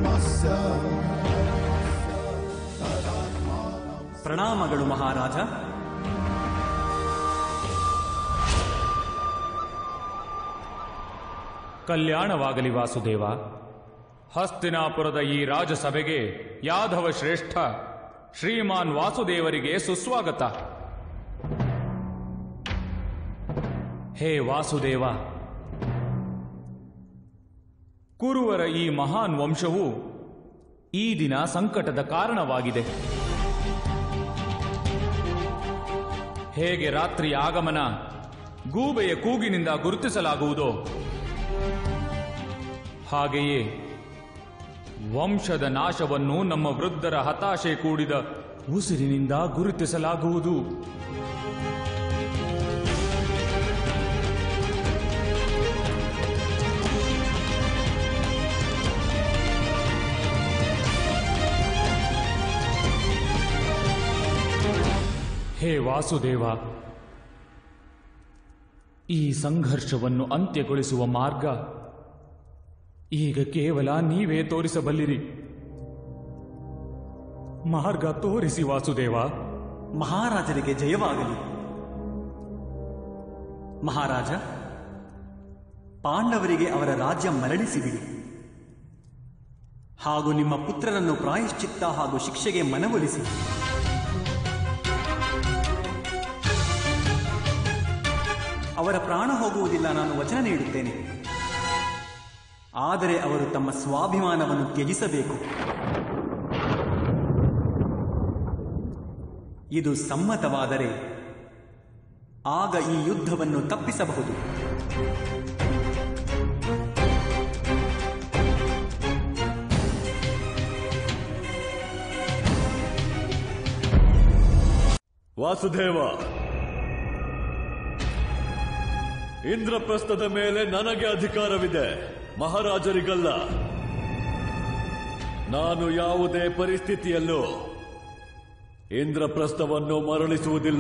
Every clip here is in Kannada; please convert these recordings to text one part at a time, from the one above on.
ಪ್ರಣಾಮಗಳು ಮಹಾರಾಜ ಕಲ್ಯಾಣವಾಗಲಿ ವಾಸುದೇವ ಹಸ್ತಿನಾಪುರದ ಈ ರಾಜಸಭೆಗೆ ಯಾದವ ಶ್ರೇಷ್ಠ ಶ್ರೀಮಾನ್ ವಾಸುದೇವರಿಗೆ ಸುಸ್ವಾಗತ ಹೇ ವಾಸುದೇವ ಕುರುವರ ಈ ಮಹಾನ್ ವಂಶವು ಈ ದಿನ ಸಂಕಟದ ಕಾರಣವಾಗಿದೆ ಹೇಗೆ ರಾತ್ರಿ ಆಗಮನ ಗೂಬೆಯ ಕೂಗಿನಿಂದ ಗುರುತಿಸಲಾಗುವುದೋ ಹಾಗೆಯೇ ವಂಶದ ನಾಶವನ್ನು ನಮ್ಮ ವೃದ್ಧರ ಹತಾಶೆ ಕೂಡಿದ ಉಸಿರಿನಿಂದ ಗುರುತಿಸಲಾಗುವುದು ಹೇ ವಾಸುದೇವ ಈ ಸಂಘರ್ಷವನ್ನು ಅಂತ್ಯಗೊಳಿಸುವ ಮಾರ್ಗ ಈಗ ಕೇವಲ ನೀವೇ ತೋರಿಸಬಲ್ಲಿರಿ ಮಾರ್ಗ ತೋರಿಸಿ ವಾಸುದೇವ ಮಹಾರಾಜರಿಗೆ ಜಯವಾಗಲಿ ಮಹಾರಾಜ ಪಾಂಡವರಿಗೆ ಅವರ ರಾಜ್ಯ ಮರಳಿಸಿಬಿಡಿ ಹಾಗೂ ನಿಮ್ಮ ಪುತ್ರರನ್ನು ಪ್ರಾಯಶ್ಚಿತ್ತ ಹಾಗೂ ಶಿಕ್ಷೆಗೆ ಮನವೊಲಿಸಿ ಅವರ ಪ್ರಾಣ ಹೋಗುವುದಿಲ್ಲ ನಾನು ವಚನ ನೀಡುತ್ತೇನೆ ಆದರೆ ಅವರು ತಮ್ಮ ಸ್ವಾಭಿಮಾನವನ್ನು ತ್ಯಜಿಸಬೇಕು ಇದು ಸಮ್ಮತವಾದರೆ ಆಗ ಈ ಯುದ್ಧವನ್ನು ತಪ್ಪಿಸಬಹುದು ವಾಸುದೇವ ಇಂದ್ರಪ್ರಸ್ಥದ ಮೇಲೆ ನನಗೆ ಅಧಿಕಾರವಿದೆ ಮಹಾರಾಜರಿಗಲ್ಲ ನಾನು ಯಾವುದೇ ಪರಿಸ್ಥಿತಿಯಲ್ಲೂ ಇಂದ್ರಪ್ರಸ್ಥವನ್ನು ಮರಳಿಸುವುದಿಲ್ಲ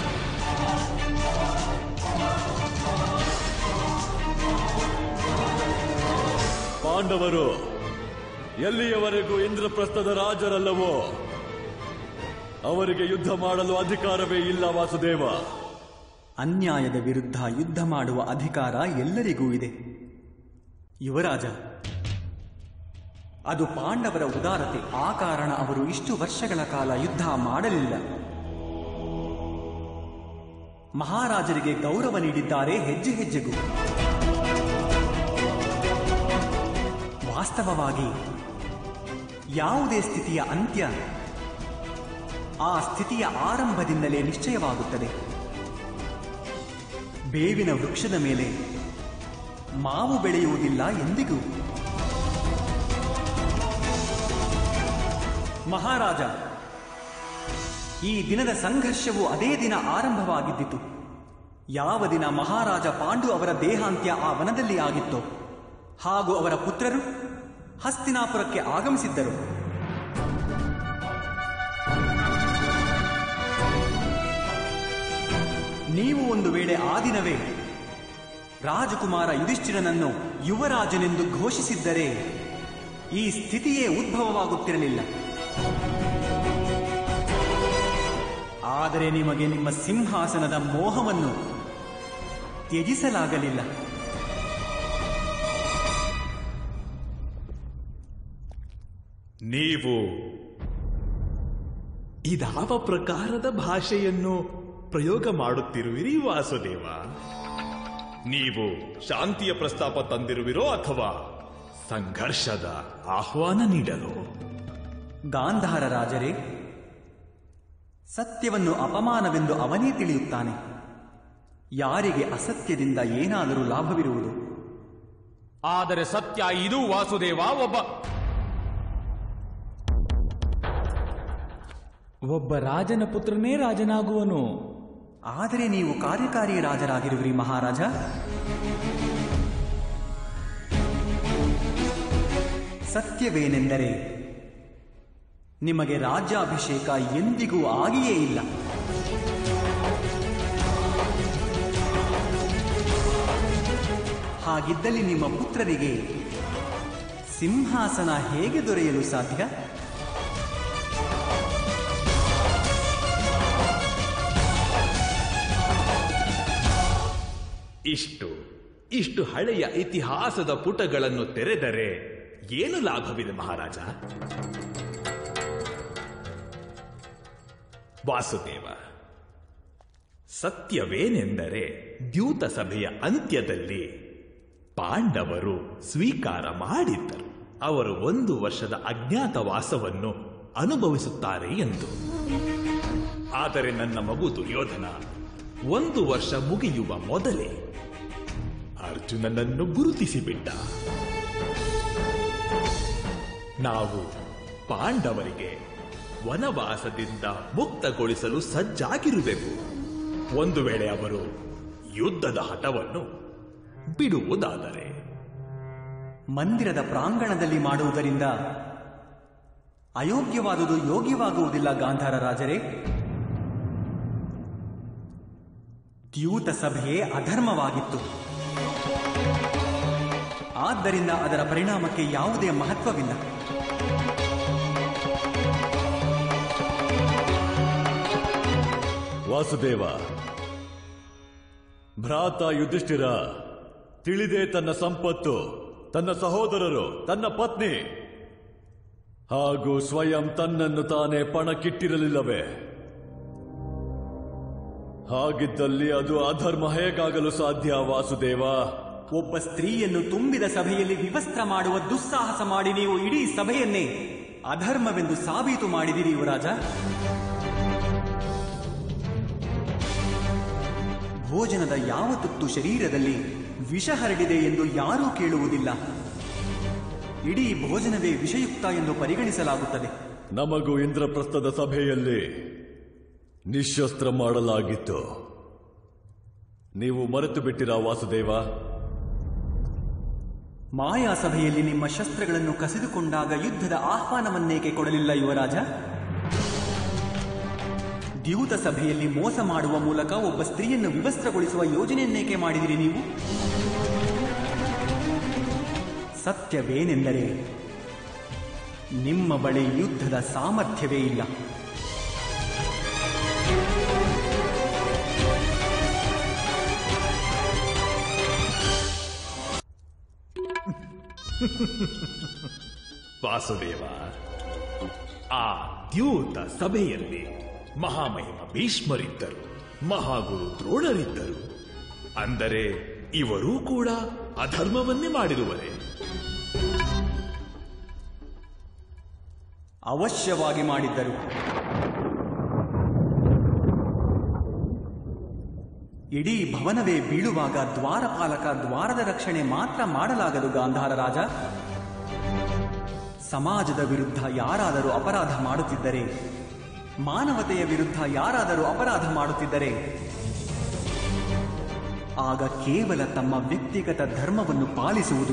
ಪಾಂಡವರು ಎಲ್ಲಿಯವರೆಗೂ ಇಂದ್ರಪ್ರಸ್ಥದ ರಾಜರಲ್ಲವೋ ಅವರಿಗೆ ಯುದ್ಧ ಮಾಡಲು ಅಧಿಕಾರವೇ ಇಲ್ಲ ವಾಸುದೇವ ಅನ್ಯಾಯದ ವಿರುದ್ಧ ಯುದ್ಧ ಮಾಡುವ ಅಧಿಕಾರ ಎಲ್ಲರಿಗೂ ಇದೆ ಯುವರಾಜ ಅದು ಪಾಂಡವರ ಉದಾರತೆ ಆ ಕಾರಣ ಅವರು ಇಷ್ಟು ವರ್ಷಗಳ ಕಾಲ ಯುದ್ಧ ಮಾಡಲಿಲ್ಲ ಮಹಾರಾಜರಿಗೆ ಗೌರವ ನೀಡಿದ್ದಾರೆ ಹೆಜ್ಜೆ ಹೆಜ್ಜೆಗೂ ವಾಸ್ತವವಾಗಿ ಯಾವುದೇ ಸ್ಥಿತಿಯ ಅಂತ್ಯ ಆ ಸ್ಥಿತಿಯ ಆರಂಭದಿಂದಲೇ ನಿಶ್ಚಯವಾಗುತ್ತದೆ ಬೇವಿನ ವೃಕ್ಷದ ಮೇಲೆ ಮಾವು ಬೆಳೆಯುವುದಿಲ್ಲ ಎಂದಿಗೂ ಮಹಾರಾಜ ಈ ದಿನದ ಸಂಘರ್ಷವು ಅದೇ ದಿನ ಆರಂಭವಾಗಿದ್ದಿತು ಯಾವ ದಿನ ಮಹಾರಾಜ ಪಾಂಡು ಅವರ ದೇಹಾಂತ್ಯ ಆ ವನದಲ್ಲಿ ಆಗಿತ್ತೋ ಹಾಗೂ ಅವರ ಪುತ್ರರು ಹಸ್ತಿನಾಪುರಕ್ಕೆ ಆಗಮಿಸಿದ್ದರು ನೀವು ಒಂದು ವೇಳೆ ಆ ದಿನವೇ ರಾಜಕುಮಾರ ಯುಧಿಷ್ಠಿರನನ್ನು ಯುವರಾಜನೆಂದು ಘೋಷಿಸಿದ್ದರೆ ಈ ಸ್ಥಿತಿಯೇ ಉದ್ಭವವಾಗುತ್ತಿರಲಿಲ್ಲ ಆದರೆ ನಿಮಗೆ ನಿಮ್ಮ ಸಿಂಹಾಸನದ ಮೋಹವನ್ನು ತ್ಯಜಿಸಲಾಗಲಿಲ್ಲ ನೀವು ಇದಾವ ಪ್ರಕಾರದ ಭಾಷೆಯನ್ನು ಪ್ರಯೋಗ ಮಾಡುತ್ತಿರುವಿರಿ ವಾಸುದೇವ ನೀವು ಶಾಂತಿಯ ಪ್ರಸ್ತಾಪ ತಂದಿರುವಿರೋ ಅಥವಾ ಸಂಘರ್ಷದ ಆಹ್ವಾನ ನೀಡಲು ಗಾಂಧಾರ ರಾಜರೇ ಸತ್ಯವನ್ನು ಅಪಮಾನವೆಂದು ಅವನೇ ತಿಳಿಯುತ್ತಾನೆ ಯಾರಿಗೆ ಅಸತ್ಯದಿಂದ ಏನಾದರೂ ಲಾಭವಿರುವುದು ಆದರೆ ಸತ್ಯ ಇದು ವಾಸುದೇವ ಒಬ್ಬ ಒಬ್ಬ ರಾಜನ ಪುತ್ರನೇ ರಾಜನಾಗುವನು ಆದರೆ ನೀವು ಕಾರ್ಯಕಾರಿ ರಾಜರಾಗಿರುವಿರಿ ಮಹಾರಾಜ ಸತ್ಯವೇನೆಂದರೆ ನಿಮಗೆ ರಾಜ್ಯಾಭಿಷೇಕ ಎಂದಿಗೂ ಆಗಿಯೇ ಇಲ್ಲ ಹಾಗಿದ್ದಲ್ಲಿ ನಿಮ್ಮ ಪುತ್ರರಿಗೆ ಸಿಂಹಾಸನ ಹೇಗೆ ದೊರೆಯಲು ಸಾಧ್ಯ ಇಷ್ಟು ಇಷ್ಟು ಹಳೆಯ ಇತಿಹಾಸದ ಪುಟಗಳನ್ನು ತೆರೆದರೆ ಏನು ಲಾಭವಿದೆ ಮಹಾರಾಜ ವಾಸುದೇವ ಸತ್ಯವೇನೆಂದರೆ ದ್ಯೂತ ಸಭೆಯ ಅಂತ್ಯದಲ್ಲಿ ಪಾಂಡವರು ಸ್ವೀಕಾರ ಮಾಡಿದ್ದರು ಅವರು ಒಂದು ವರ್ಷದ ಅಜ್ಞಾತವಾಸವನ್ನು ಅನುಭವಿಸುತ್ತಾರೆ ಎಂದು ಆದರೆ ನನ್ನ ಮಗು ದುರ್ಯೋಧನ ಒಂದು ವರ್ಷ ಮುಗಿಯುವ ಮೊದಲೇ ಅರ್ಜುನನನ್ನು ಗುರುತಿಸಿಬಿಟ್ಟ ನಾವು ಪಾಂಡವರಿಗೆ ವನವಾಸದಿಂದ ಮುಕ್ತಗೊಳಿಸಲು ಸಜ್ಜಾಗಿರುವೆವು ಒಂದು ವೇಳೆ ಅವರು ಯುದ್ಧದ ಹಠವನ್ನು ಬಿಡುವುದಾದರೆ ಮಂದಿರದ ಪ್ರಾಂಗಣದಲ್ಲಿ ಮಾಡುವುದರಿಂದ ಅಯೋಗ್ಯವಾದುದು ಯೋಗ್ಯವಾಗುವುದಿಲ್ಲ ಗಾಂಧಾರ ರಾಜರೇ ದ್ಯೂತ ಸಭೆಯೇ ಅಧರ್ಮವಾಗಿತ್ತು ಆದ್ದರಿಂದ ಅದರ ಪರಿಣಾಮಕ್ಕೆ ಯಾವುದೇ ಮಹತ್ವವಿಲ್ಲ ವಾಸುದೇವ ಭ್ರಾತ ಯುಧಿಷ್ಠಿರ ತಿಳಿದೇ ತನ್ನ ಸಂಪತ್ತು ತನ್ನ ಸಹೋದರರು ತನ್ನ ಪತ್ನಿ ಹಾಗೂ ಸ್ವಯಂ ತನ್ನನ್ನು ತಾನೇ ಪಣಕ್ಕಿಟ್ಟಿರಲಿಲ್ಲವೇ ಹಾಗಿದ್ದಲ್ಲಿ ಅದು ಅಧರ್ಮ ಹೇಗಾಗಲು ಸಾಧ್ಯ ವಾಸುದೇವ ಒಬ್ಬ ಸ್ತ್ರೀಯನ್ನು ತುಂಬಿದ ಸಭೆಯಲ್ಲಿ ವಿವಸ್ತ್ರ ಮಾಡುವ ದುಸ್ಸಾಹಸ ಮಾಡಿ ನೀವು ಇಡೀ ಸಭೆಯನ್ನೇ ಅಧರ್ಮವೆಂದು ಸಾಬೀತು ಮಾಡಿದಿರಿ ಯುವರಾಜ ಭೋಜನದ ಯಾವ ತುತ್ತು ಶರೀರದಲ್ಲಿ ವಿಷ ಹರಡಿದೆ ಎಂದು ಯಾರೂ ಕೇಳುವುದಿಲ್ಲ ಇಡೀ ಭೋಜನವೇ ವಿಷಯುಕ್ತ ಎಂದು ಪರಿಗಣಿಸಲಾಗುತ್ತದೆ ನಮಗೂ ಇಂದ್ರಪ್ರಸ್ಥದ ಸಭೆಯಲ್ಲಿ ನಿಶಸ್ತ್ರ ಮಾಡಲಾಗಿತ್ತು ನೀವು ಮರೆತು ಬಿಟ್ಟಿರಾ ವಾಸುದೇವ ಮಾಯಾ ಸಭೆಯಲ್ಲಿ ನಿಮ್ಮ ಶಸ್ತ್ರಗಳನ್ನು ಕಸಿದುಕೊಂಡಾಗ ಯುದ್ಧದ ಆಹ್ವಾನವನ್ನೇಕೆ ಕೊಡಲಿಲ್ಲ ಯುವರಾಜ ದ್ಯೂತ ಸಭೆಯಲ್ಲಿ ಮೋಸ ಮಾಡುವ ಮೂಲಕ ಒಬ್ಬ ಸ್ತ್ರೀಯನ್ನು ವಿವಸ್ತ್ರಗೊಳಿಸುವ ಯೋಜನೆಯನ್ನೇಕೆ ಮಾಡಿದಿರಿ ನೀವು ಸತ್ಯವೇನೆಂದರೆ ನಿಮ್ಮ ಬಳಿ ಯುದ್ಧದ ಸಾಮರ್ಥ್ಯವೇ ಇಲ್ಲ ವಾಸುದೇವ ಆ ದ್ಯೂತ ಸಭೆಯಲ್ಲಿ ಮಹಾಮಹಿಮ ಭೀಷ್ಮರಿದ್ದರು ಮಹಾಗುರು ದ್ರೋಣರಿದ್ದರು ಅಂದರೆ ಇವರೂ ಕೂಡ ಅಧರ್ಮವನ್ನೇ ಮಾಡಿರುವರೆ ಅವಶ್ಯವಾಗಿ ಮಾಡಿದ್ದರು ಇಡೀ ಭವನವೇ ಬೀಳುವಾಗ ದ್ವಾರಪಾಲಕ ದ್ವಾರದ ರಕ್ಷಣೆ ಮಾತ್ರ ಮಾಡಲಾಗದು ಗಾಂಧಾರ ರಾಜ ಸಮಾಜದ ವಿರುದ್ಧ ಯಾರಾದರೂ ಅಪರಾಧ ಮಾಡುತ್ತಿದ್ದರೆ ಮಾನವತೆಯ ವಿರುದ್ಧ ಯಾರಾದರೂ ಅಪರಾಧ ಮಾಡುತ್ತಿದ್ದರೆ ಆಗ ಕೇವಲ ತಮ್ಮ ವ್ಯಕ್ತಿಗತ ಧರ್ಮವನ್ನು ಪಾಲಿಸುವುದು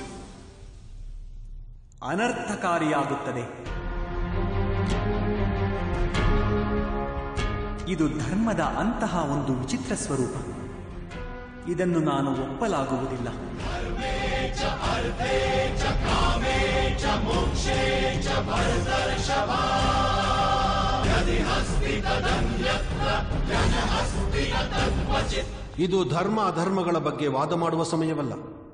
ಅನರ್ಥಕಾರಿಯಾಗುತ್ತದೆ ಇದು ಧರ್ಮದ ಅಂತಹ ಒಂದು ವಿಚಿತ್ರ ಸ್ವರೂಪ ಇದನ್ನು ನಾನು ಒಪ್ಪಲಾಗುವುದಿಲ್ಲ ಇದು ಧರ್ಮ ಅಧರ್ಮಗಳ ಬಗ್ಗೆ ವಾದ ಮಾಡುವ ಸಮಯವಲ್ಲ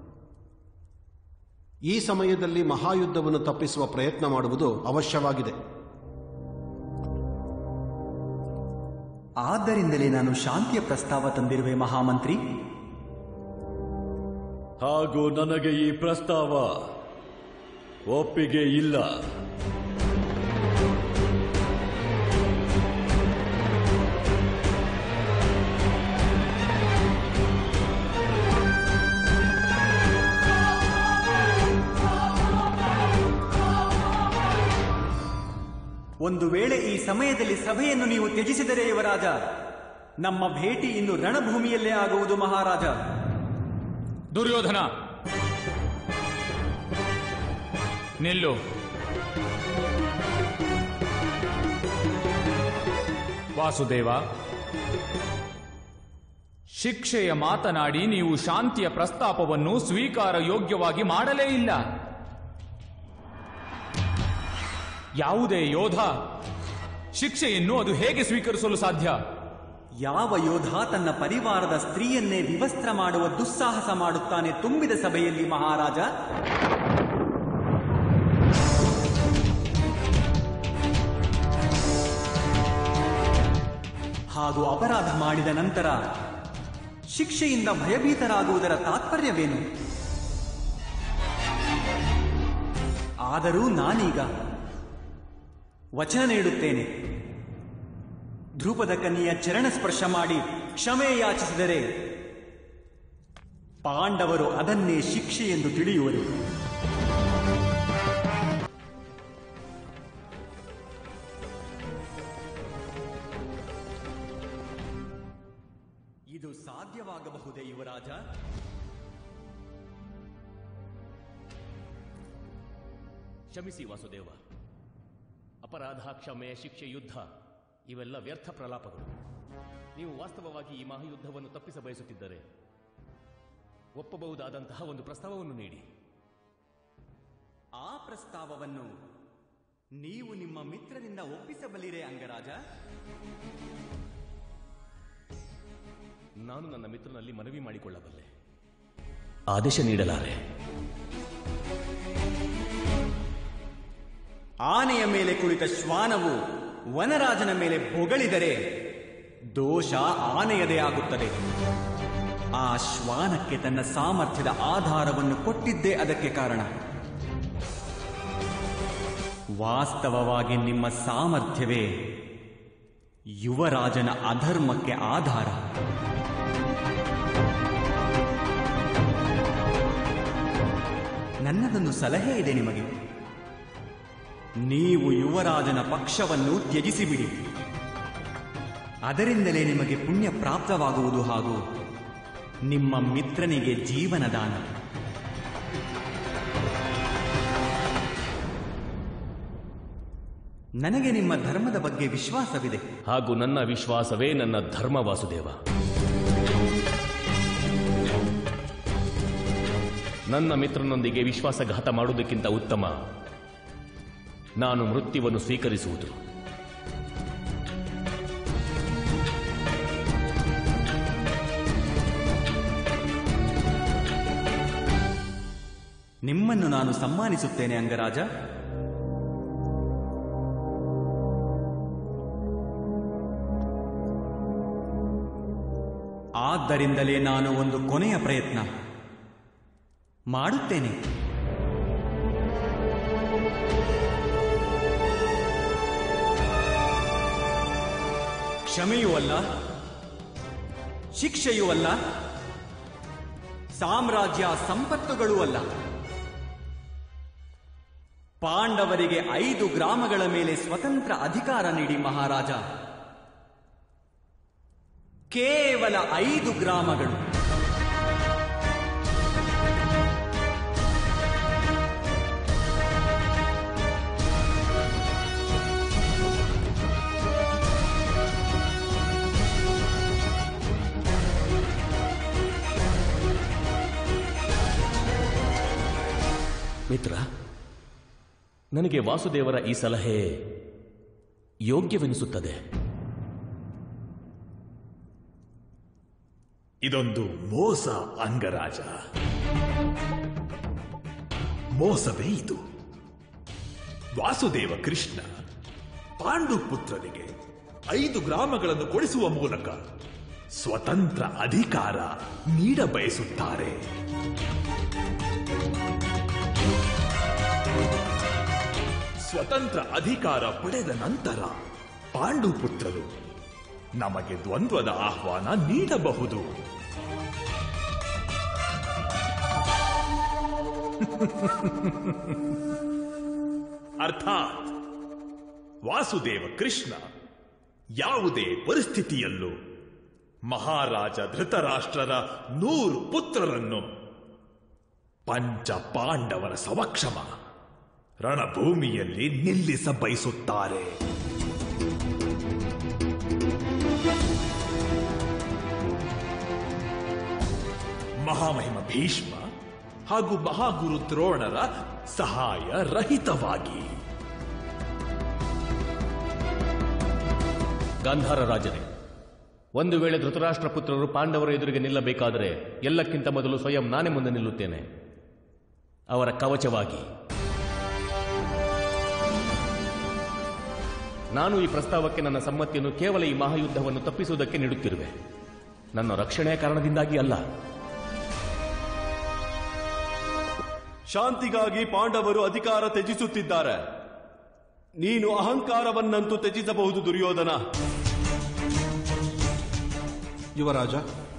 ಈ ಸಮಯದಲ್ಲಿ ಮಹಾಯುದ್ಧವನ್ನು ತಪ್ಪಿಸುವ ಪ್ರಯತ್ನ ಮಾಡುವುದು ಅವಶ್ಯವಾಗಿದೆ ಆದ್ದರಿಂದಲೇ ನಾನು ಶಾಂತಿಯ ಪ್ರಸ್ತಾವ ತಂದಿರುವೆ ಮಹಾಮಂತ್ರಿ ಹಾಗೂ ನನಗೆ ಈ ಪ್ರಸ್ತಾವ ಒಪ್ಪಿಗೆ ಇಲ್ಲ ಒಂದು ವೇಳೆ ಈ ಸಮಯದಲ್ಲಿ ಸಭೆಯನ್ನು ನೀವು ತ್ಯಜಿಸಿದರೆ ಯುವರಾಜ ನಮ್ಮ ಭೇಟಿ ಇನ್ನು ರಣಭೂಮಿಯಲ್ಲೇ ಆಗುವುದು ಮಹಾರಾಜ ದುರ್ಯೋಧನ ನಿಲ್ಲು ವಾಸುದೇವ ಶಿಕ್ಷೆಯ ಮಾತನಾಡಿ ನೀವು ಶಾಂತಿಯ ಪ್ರಸ್ತಾಪವನ್ನು ಸ್ವೀಕಾರ ಯೋಗ್ಯವಾಗಿ ಮಾಡಲೇ ಇಲ್ಲ ಯಾವುದೇ ಯೋಧ ಶಿಕ್ಷೆಯನ್ನು ಅದು ಹೇಗೆ ಸ್ವೀಕರಿಸಲು ಸಾಧ್ಯ ಯಾವ ಯೋಧ ತನ್ನ ಪರಿವಾರದ ಸ್ತ್ರೀಯನ್ನೇ ವಿವಸ್ತ್ರ ಮಾಡುವ ದುಸ್ಸಾಹಸ ಮಾಡುತ್ತಾನೆ ತುಂಬಿದ ಸಭೆಯಲ್ಲಿ ಮಹಾರಾಜ ಹಾಗೂ ಅಪರಾಧ ಮಾಡಿದ ನಂತರ ಶಿಕ್ಷೆಯಿಂದ ಭಯಭೀತರಾಗುವುದರ ತಾತ್ಪರ್ಯವೇನು ಆದರೂ ನಾನೀಗ ವಚನ ನೀಡುತ್ತೇನೆ ಧ್ರುಪದ ಕನ್ಯೆಯ ಚರಣ ಸ್ಪರ್ಶ ಮಾಡಿ ಕ್ಷಮೆ ಯಾಚಿಸಿದರೆ ಪಾಂಡವರು ಅದನ್ನೇ ಶಿಕ್ಷೆ ಎಂದು ತಿಳಿಯುವರು ಇದು ಸಾಧ್ಯವಾಗಬಹುದೇ ಯುವರಾಜ ಕ್ಷಮಿಸಿ ವಾಸುದೇವ ಅಪರಾಧ ಕ್ಷಮೆ ಶಿಕ್ಷೆ ಯುದ್ಧ ಇವೆಲ್ಲ ವ್ಯರ್ಥ ಪ್ರಲಾಪಗಳು ನೀವು ವಾಸ್ತವವಾಗಿ ಈ ಮಹಾಯುದ್ಧವನ್ನು ತಪ್ಪಿಸ ಬಯಸುತ್ತಿದ್ದರೆ ಒಪ್ಪಬಹುದಾದಂತಹ ಒಂದು ಪ್ರಸ್ತಾವವನ್ನು ನೀಡಿ ಆ ಪ್ರಸ್ತಾವವನ್ನು ನೀವು ನಿಮ್ಮ ಮಿತ್ರರಿಂದ ಒಪ್ಪಿಸಬಲ್ಲಿರೇ ಅಂಗರಾಜ ನಾನು ನನ್ನ ಮಿತ್ರನಲ್ಲಿ ಮನವಿ ಮಾಡಿಕೊಳ್ಳಬಲ್ಲೆ ಆದೇಶ ನೀಡಲಾರೆ ಆನೆಯ ಮೇಲೆ ಕುಳಿತ ಶ್ವಾನವು ವನರಾಜನ ಮೇಲೆ ಬೊಗಳಿದರೆ ದೋಷ ಆನೆಯದೇ ಆಗುತ್ತದೆ ಆ ಶ್ವಾನಕ್ಕೆ ತನ್ನ ಸಾಮರ್ಥ್ಯದ ಆಧಾರವನ್ನು ಕೊಟ್ಟಿದ್ದೇ ಅದಕ್ಕೆ ಕಾರಣ ವಾಸ್ತವವಾಗಿ ನಿಮ್ಮ ಸಾಮರ್ಥ್ಯವೇ ಯುವರಾಜನ ಅಧರ್ಮಕ್ಕೆ ಆಧಾರ ನನ್ನದೊಂದು ಸಲಹೆ ಇದೆ ನಿಮಗೆ ನೀವು ಯುವರಾಜನ ಪಕ್ಷವನ್ನು ತ್ಯಜಿಸಿಬಿಡಿ ಅದರಿಂದಲೇ ನಿಮಗೆ ಪುಣ್ಯ ಪ್ರಾಪ್ತವಾಗುವುದು ಹಾಗೂ ನಿಮ್ಮ ಮಿತ್ರನಿಗೆ ಜೀವನದಾನ ನನಗೆ ನಿಮ್ಮ ಧರ್ಮದ ಬಗ್ಗೆ ವಿಶ್ವಾಸವಿದೆ ಹಾಗೂ ನನ್ನ ವಿಶ್ವಾಸವೇ ನನ್ನ ಧರ್ಮ ವಾಸುದೇವ ನನ್ನ ಮಿತ್ರನೊಂದಿಗೆ ವಿಶ್ವಾಸಘಾತ ಮಾಡುವುದಕ್ಕಿಂತ ಉತ್ತಮ ನಾನು ಮೃತ್ಯುವನ್ನು ಸ್ವೀಕರಿಸುವುದು ನಿಮ್ಮನ್ನು ನಾನು ಸಮ್ಮಾನಿಸುತ್ತೇನೆ ಅಂಗರಾಜ ಆದ್ದರಿಂದಲೇ ನಾನು ಒಂದು ಕೊನೆಯ ಪ್ರಯತ್ನ ಮಾಡುತ್ತೇನೆ ಕ್ಷಮೆಯೂ ಅಲ್ಲ ಶಿಕ್ಷೆಯೂ ಅಲ್ಲ ಸಾಮ್ರಾಜ್ಯ ಸಂಪತ್ತುಗಳೂ ಅಲ್ಲ ಪಾಂಡವರಿಗೆ ಐದು ಗ್ರಾಮಗಳ ಮೇಲೆ ಸ್ವತಂತ್ರ ಅಧಿಕಾರ ನೀಡಿ ಮಹಾರಾಜ ಕೇವಲ ಐದು ಗ್ರಾಮಗಳು ಮಿತ್ರ ನನಗೆ ವಾಸುದೇವರ ಈ ಸಲಹೆ ಯೋಗ್ಯವೆನಿಸುತ್ತದೆ ಇದೊಂದು ಮೋಸ ಅಂಗರಾಜ ಮೋಸವೇ ಇದು ವಾಸುದೇವ ಕೃಷ್ಣ ಪಾಂಡು ಪುತ್ರನಿಗೆ ಐದು ಗ್ರಾಮಗಳನ್ನು ಕೊಡಿಸುವ ಮೂಲಕ ಸ್ವತಂತ್ರ ಅಧಿಕಾರ ನೀಡಬಯಸುತ್ತಾರೆ ಸ್ವತಂತ್ರ ಅಧಿಕಾರ ಪಡೆದ ನಂತರ ಪಾಂಡು ಪುತ್ರರು ನಮಗೆ ದ್ವಂದ್ವದ ಆಹ್ವಾನ ನೀಡಬಹುದು ಅರ್ಥಾತ್ ವಾಸುದೇವ ಕೃಷ್ಣ ಯಾವುದೇ ಪರಿಸ್ಥಿತಿಯಲ್ಲೂ ಮಹಾರಾಜ ಧೃತರಾಷ್ಟ್ರರ ನೂರು ಪುತ್ರರನ್ನು ಪಂಚ ಪಾಂಡವರ ಸಮಕ್ಷಮ ರಣಭೂಮಿಯಲ್ಲಿ ನಿಲ್ಲಿಸ ಬಯಸುತ್ತಾರೆ ಮಹಾಮಹಿಮ ಭೀಷ್ಮ ಹಾಗೂ ಮಹಾಗುರು ದ್ರೋಣರ ಸಹಾಯ ರಹಿತವಾಗಿ ಗಾಂಧಾರ ರಾಜನೇ ಒಂದು ವೇಳೆ ಧೃತರಾಷ್ಟ್ರ ಪುತ್ರರು ಪಾಂಡವರ ಎದುರಿಗೆ ನಿಲ್ಲಬೇಕಾದರೆ ಎಲ್ಲಕ್ಕಿಂತ ಮೊದಲು ಸ್ವಯಂ ನಾನೇ ಮುಂದೆ ನಿಲ್ಲುತ್ತೇನೆ ಅವರ ಕವಚವಾಗಿ ನಾನು ಈ ಪ್ರಸ್ತಾವಕ್ಕೆ ನನ್ನ ಸಮ್ಮತಿಯನ್ನು ಕೇವಲ ಈ ಮಹಾಯುದ್ಧವನ್ನು ತಪ್ಪಿಸುವುದಕ್ಕೆ ನೀಡುತ್ತಿರುವೆ ನನ್ನ ರಕ್ಷಣೆಯ ಕಾರಣದಿಂದಾಗಿ ಅಲ್ಲ ಶಾಂತಿಗಾಗಿ ಪಾಂಡವರು ಅಧಿಕಾರ ತ್ಯಜಿಸುತ್ತಿದ್ದಾರೆ ನೀನು ಅಹಂಕಾರವನ್ನಂತೂ ತ್ಯಜಿಸಬಹುದು ದುರ್ಯೋಧನ ಯುವರಾಜ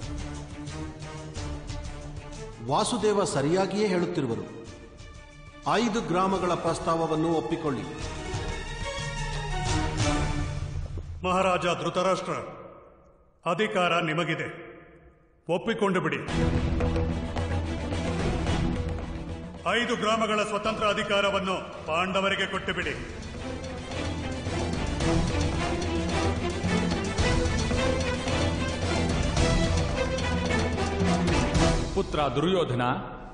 ವಾಸುದೇವ ಸರಿಯಾಗಿಯೇ ಹೇಳುತ್ತಿರುವರು ಐದು ಗ್ರಾಮಗಳ ಪ್ರಸ್ತಾವವನ್ನು ಒಪ್ಪಿಕೊಳ್ಳಿ ಮಹಾರಾಜ ಧೃತರಾಷ್ಟ್ರ ಅಧಿಕಾರ ನಿಮಗಿದೆ ಒಪ್ಪಿಕೊಂಡು ಬಿಡಿ ಐದು ಗ್ರಾಮಗಳ ಸ್ವತಂತ್ರ ಅಧಿಕಾರವನ್ನು ಪಾಂಡವರಿಗೆ ಕೊಟ್ಟು ಬಿಡಿ ಪುತ್ರ ದುರ್ಯೋಧನ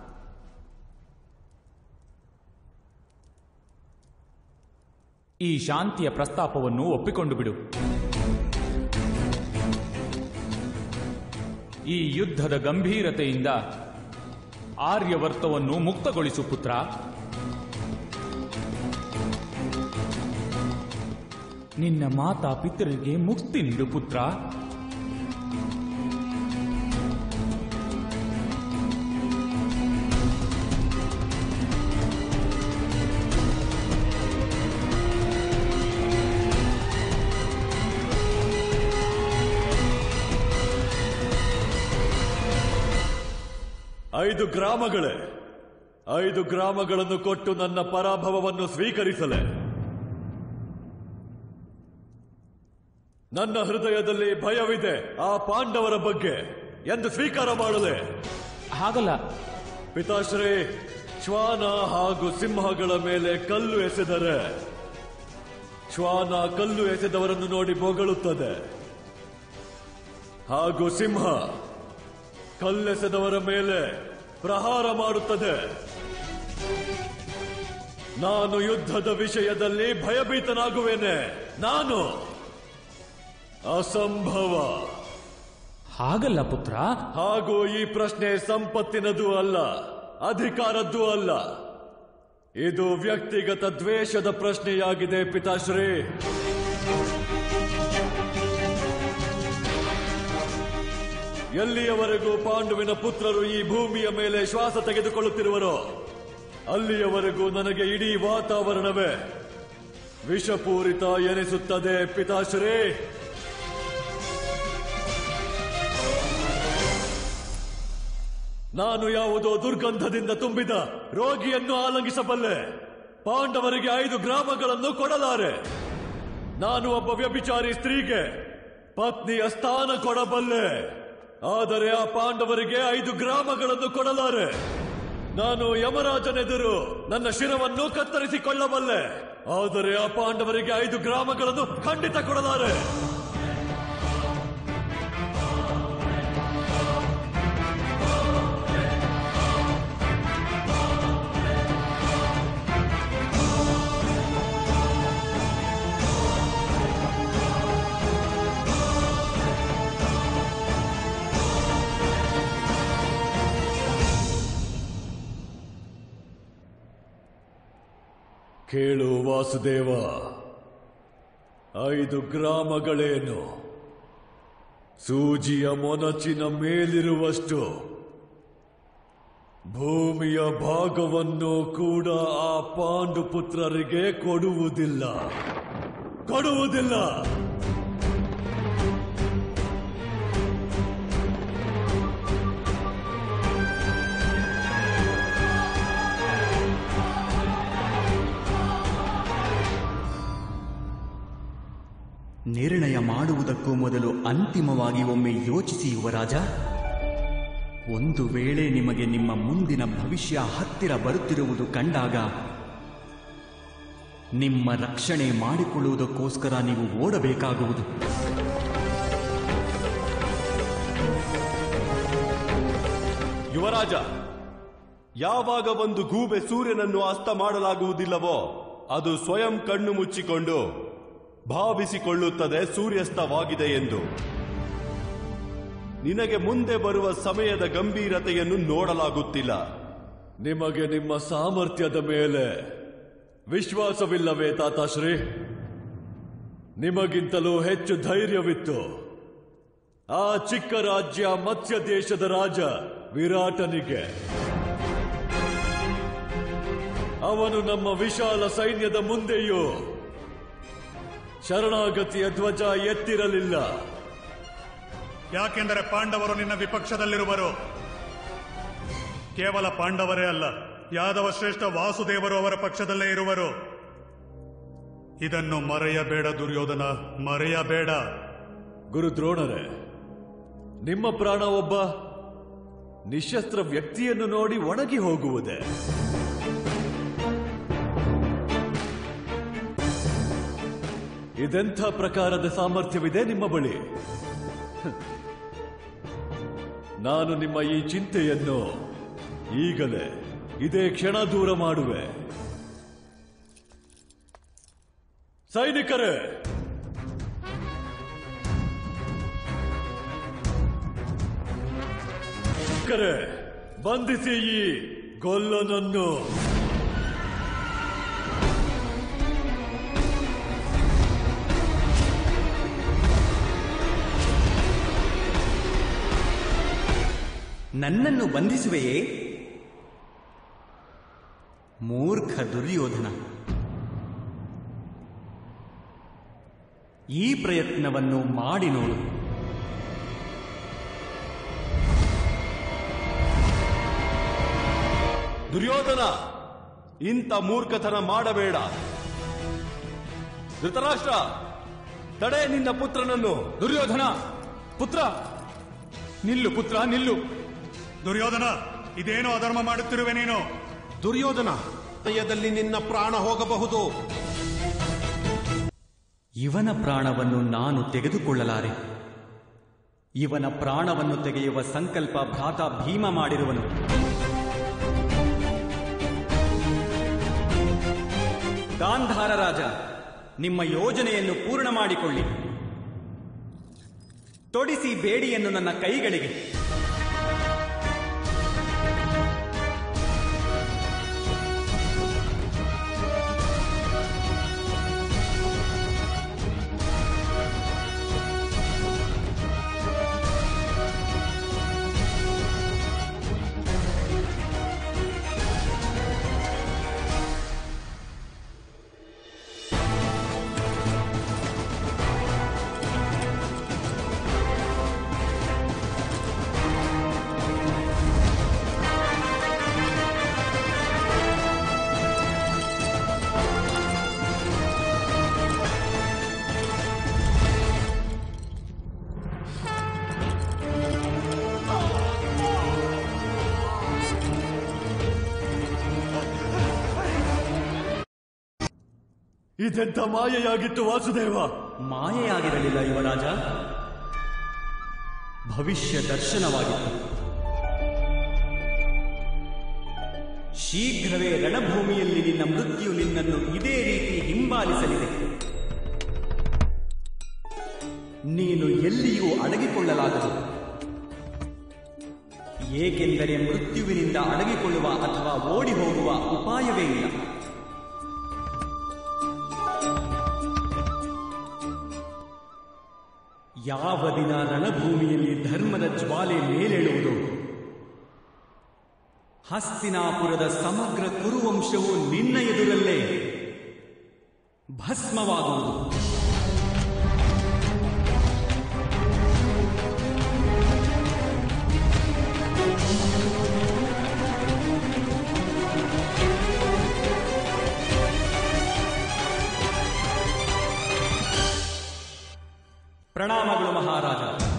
ಈ ಶಾಂತಿಯ ಪ್ರಸ್ತಾಪವನ್ನು ಒಪ್ಪಿಕೊಂಡು ಬಿಡು ಈ ಯುದ್ಧದ ಗಂಭೀರತೆಯಿಂದ ಆರ್ಯವರ್ತವನ್ನು ಮುಕ್ತಗೊಳಿಸು ಪುತ್ರ ನಿನ್ನ ಮಾತಾ ಪಿತೃರಿಗೆ ಮುಕ್ತಿ ನೀಡು ಪುತ್ರ ಐದು ಗ್ರಾಮಗಳೇ ಐದು ಗ್ರಾಮಗಳನ್ನು ಕೊಟ್ಟು ನನ್ನ ಪರಾಭವವನ್ನು ಸ್ವೀಕರಿಸಲೆ ನನ್ನ ಹೃದಯದಲ್ಲಿ ಭಯವಿದೆ ಆ ಪಾಂಡವರ ಬಗ್ಗೆ ಎಂದು ಸ್ವೀಕಾರ ಮಾಡಲೆ ಹಾಗಲ್ಲ ಪಿತಾಶ್ರೀ ಶ್ವಾನ ಹಾಗೂ ಸಿಂಹಗಳ ಮೇಲೆ ಕಲ್ಲು ಎಸೆದರೆ ಶ್ವಾನ ಕಲ್ಲು ಎಸೆದವರನ್ನು ನೋಡಿ ಬೊಗಳುತ್ತದೆ ಹಾಗೂ ಸಿಂಹ ಕಲ್ಲೆಸೆದವರ ಮೇಲೆ ಪ್ರಹಾರ ಮಾಡುತ್ತದೆ ನಾನು ಯುದ್ಧದ ವಿಷಯದಲ್ಲಿ ಭಯಭೀತನಾಗುವೇನೆ ನಾನು ಅಸಂಭವ ಹಾಗಲ್ಲ ಪುತ್ರ ಹಾಗೂ ಈ ಪ್ರಶ್ನೆ ಸಂಪತ್ತಿನದು ಅಲ್ಲ ಅಧಿಕಾರದ್ದು ಅಲ್ಲ ಇದು ವ್ಯಕ್ತಿಗತ ದ್ವೇಷದ ಪ್ರಶ್ನೆಯಾಗಿದೆ ಪಿತಾಶ್ರೀ ಎಲ್ಲಿಯವರೆಗೂ ಪಾಂಡುವಿನ ಪುತ್ರರು ಈ ಭೂಮಿಯ ಮೇಲೆ ಶ್ವಾಸ ತೆಗೆದುಕೊಳ್ಳುತ್ತಿರುವರೋ ಅಲ್ಲಿಯವರೆಗೂ ನನಗೆ ಇಡೀ ವಾತಾವರಣವೇ ವಿಷಪೂರಿತ ಎನಿಸುತ್ತದೆ ಪಿತಾಶ್ರೀ ನಾನು ಯಾವುದೋ ದುರ್ಗಂಧದಿಂದ ತುಂಬಿದ ರೋಗಿಯನ್ನು ಆಲಂಗಿಸಬಲ್ಲೆ ಪಾಂಡವರಿಗೆ ಐದು ಗ್ರಾಮಗಳನ್ನು ಕೊಡಲಾರೆ ನಾನು ಒಬ್ಬ ವ್ಯಭಿಚಾರಿ ಸ್ತ್ರೀಗೆ ಪತ್ನಿಯ ಸ್ಥಾನ ಕೊಡಬಲ್ಲೆ ಆದರೆ ಆ ಪಾಂಡವರಿಗೆ ಐದು ಗ್ರಾಮಗಳನ್ನು ಕೊಡಲಾರೆ ನಾನು ಯಮರಾಜನೆದುರು ನನ್ನ ಶಿರವನ್ನು ಕತ್ತರಿಸಿಕೊಳ್ಳಬಲ್ಲೆ ಆದರೆ ಆ ಪಾಂಡವರಿಗೆ ಐದು ಗ್ರಾಮಗಳನ್ನು ಖಂಡಿತ ಕೊಡಲಾರೆ ಕೇಳು ವಾಸುದೇವ ಐದು ಗ್ರಾಮಗಳೇನು ಸೂಜಿಯ ಮೊನಚಿನ ಮೇಲಿರುವಷ್ಟು ಭೂಮಿಯ ಭಾಗವನ್ನು ಕೂಡ ಆ ಪಾಂಡು ಪುತ್ರರಿಗೆ ಕೊಡುವುದಿಲ್ಲ ಕೊಡುವುದಿಲ್ಲ ನಿರ್ಣಯ ಮಾಡುವುದಕ್ಕೂ ಮೊದಲು ಅಂತಿಮವಾಗಿ ಒಮ್ಮೆ ಯೋಚಿಸಿ ಯುವರಾಜ ಒಂದು ವೇಳೆ ನಿಮಗೆ ನಿಮ್ಮ ಮುಂದಿನ ಭವಿಷ್ಯ ಹತ್ತಿರ ಬರುತ್ತಿರುವುದು ಕಂಡಾಗ ನಿಮ್ಮ ರಕ್ಷಣೆ ಮಾಡಿಕೊಳ್ಳುವುದಕ್ಕೋಸ್ಕರ ನೀವು ಓಡಬೇಕಾಗುವುದು ಯುವರಾಜ ಯಾವಾಗ ಒಂದು ಗೂಬೆ ಸೂರ್ಯನನ್ನು ಅಸ್ತ ಮಾಡಲಾಗುವುದಿಲ್ಲವೋ ಅದು ಸ್ವಯಂ ಕಣ್ಣು ಮುಚ್ಚಿಕೊಂಡು ಭಾವಿಸಿಕೊಳ್ಳುತ್ತದೆ ಸೂರ್ಯಾಸ್ತವಾಗಿದೆ ಎಂದು ನಿನಗೆ ಮುಂದೆ ಬರುವ ಸಮಯದ ಗಂಭೀರತೆಯನ್ನು ನೋಡಲಾಗುತ್ತಿಲ್ಲ ನಿಮಗೆ ನಿಮ್ಮ ಸಾಮರ್ಥ್ಯದ ಮೇಲೆ ವಿಶ್ವಾಸವಿಲ್ಲವೇ ತಾತಾಶ್ರೀ ನಿಮಗಿಂತಲೂ ಹೆಚ್ಚು ಧೈರ್ಯವಿತ್ತು ಆ ಚಿಕ್ಕ ರಾಜ್ಯ ಮತ್ಸ್ಯ ದೇಶದ ರಾಜ ವಿರಾಟನಿಗೆ ಅವನು ನಮ್ಮ ವಿಶಾಲ ಸೈನ್ಯದ ಮುಂದೆಯೂ ಶರಣಾಗತಿಯ ಧ್ವಜ ಎತ್ತಿರಲಿಲ್ಲ ಯಾಕೆಂದರೆ ಪಾಂಡವರು ನಿನ್ನ ವಿಪಕ್ಷದಲ್ಲಿರುವರು ಕೇವಲ ಪಾಂಡವರೇ ಅಲ್ಲ ಯಾದವ ಶ್ರೇಷ್ಠ ವಾಸುದೇವರು ಅವರ ಪಕ್ಷದಲ್ಲೇ ಇರುವರು ಇದನ್ನು ಮರೆಯಬೇಡ ದುರ್ಯೋಧನ ಮರೆಯಬೇಡ ಗುರು ದ್ರೋಣರೇ ನಿಮ್ಮ ಪ್ರಾಣ ಒಬ್ಬ ನಿಶಸ್ತ್ರ ವ್ಯಕ್ತಿಯನ್ನು ನೋಡಿ ಒಣಗಿ ಹೋಗುವುದೇ ಇದೆಂಥ ಪ್ರಕಾರದ ಸಾಮರ್ಥ್ಯವಿದೆ ನಿಮ್ಮ ಬಳಿ ನಾನು ನಿಮ್ಮ ಈ ಚಿಂತೆಯನ್ನು ಈಗಲೇ ಇದೇ ಕ್ಷಣ ದೂರ ಮಾಡುವೆ ಸೈನಿಕರೇ ಕರೆ ಬಂಧಿಸಿ ಈ ಗೊಲ್ಲನನ್ನು ನನ್ನನ್ನು ಬಂಧಿಸುವೆಯೇ ಮೂರ್ಖ ದುರ್ಯೋಧನ ಈ ಪ್ರಯತ್ನವನ್ನು ಮಾಡಿ ನೋಡು ದುರ್ಯೋಧನ ಇಂಥ ಮೂರ್ಖತನ ಮಾಡಬೇಡ ಧೃತರಾಷ್ಟ್ರ ತಡೆ ನಿನ್ನ ಪುತ್ರನನ್ನು ದುರ್ಯೋಧನ ಪುತ್ರ ನಿಲ್ಲು ಪುತ್ರ ನಿಲ್ಲು ದುರ್ಯೋಧನ ಇದೇನೋ ಅಧರ್ಮ ಮಾಡುತ್ತಿರುವೆ ನೀನು ದುರ್ಯೋಧನ ಸಮಯದಲ್ಲಿ ನಿನ್ನ ಪ್ರಾಣ ಹೋಗಬಹುದು ಇವನ ಪ್ರಾಣವನ್ನು ನಾನು ತೆಗೆದುಕೊಳ್ಳಲಾರೆ ಇವನ ಪ್ರಾಣವನ್ನು ತೆಗೆಯುವ ಸಂಕಲ್ಪ ಭ್ರಾತ ಭೀಮ ಮಾಡಿರುವನು ಗಾಂಧಾರ ರಾಜ ನಿಮ್ಮ ಯೋಜನೆಯನ್ನು ಪೂರ್ಣ ಮಾಡಿಕೊಳ್ಳಿ ತೊಡಿಸಿ ಬೇಡಿಯನ್ನು ನನ್ನ ಕೈಗಳಿಗೆ ಇದೆಂಥ ಮಾಯೆಯಾಗಿತ್ತು ವಾಸುದೇವ ಮಾಯೆಯಾಗಿರಲಿಲ್ಲ ಯುವರಾಜ ಭವಿಷ್ಯ ದರ್ಶನವಾಗಿತ್ತು ಶೀಘ್ರವೇ ರಣಭೂಮಿಯಲ್ಲಿ ನಿನ್ನ ಮೃತ್ಯು ನಿನ್ನನ್ನು ಇದೇ ರೀತಿ ಹಿಂಬಾಲಿಸಲಿದೆ ನೀನು ಎಲ್ಲಿಯೂ ಅಡಗಿಕೊಳ್ಳಲಾಗದು ಏಕೆಂದರೆ ಮೃತ್ಯುವಿನಿಂದ ಅಡಗಿಕೊಳ್ಳುವ ಅಥವಾ ಓಡಿ ಹೋಗುವ ಉಪಾಯವೇ ಇಲ್ಲ ಯಾವ ದಿನ ರಣಭೂಮಿಯಲ್ಲಿ ಧರ್ಮದ ಜ್ವಾಲೆ ಮೇಲೇಳುವುದು ಹಸ್ತಿನಾಪುರದ ಸಮಗ್ರ ಕುರುವಂಶವು ನಿನ್ನ ಎದುರಲ್ಲೇ ಭಸ್ಮವಾಗುವುದು ಪ್ರಣಾಮಗಳು ಮಹಾರಾಜ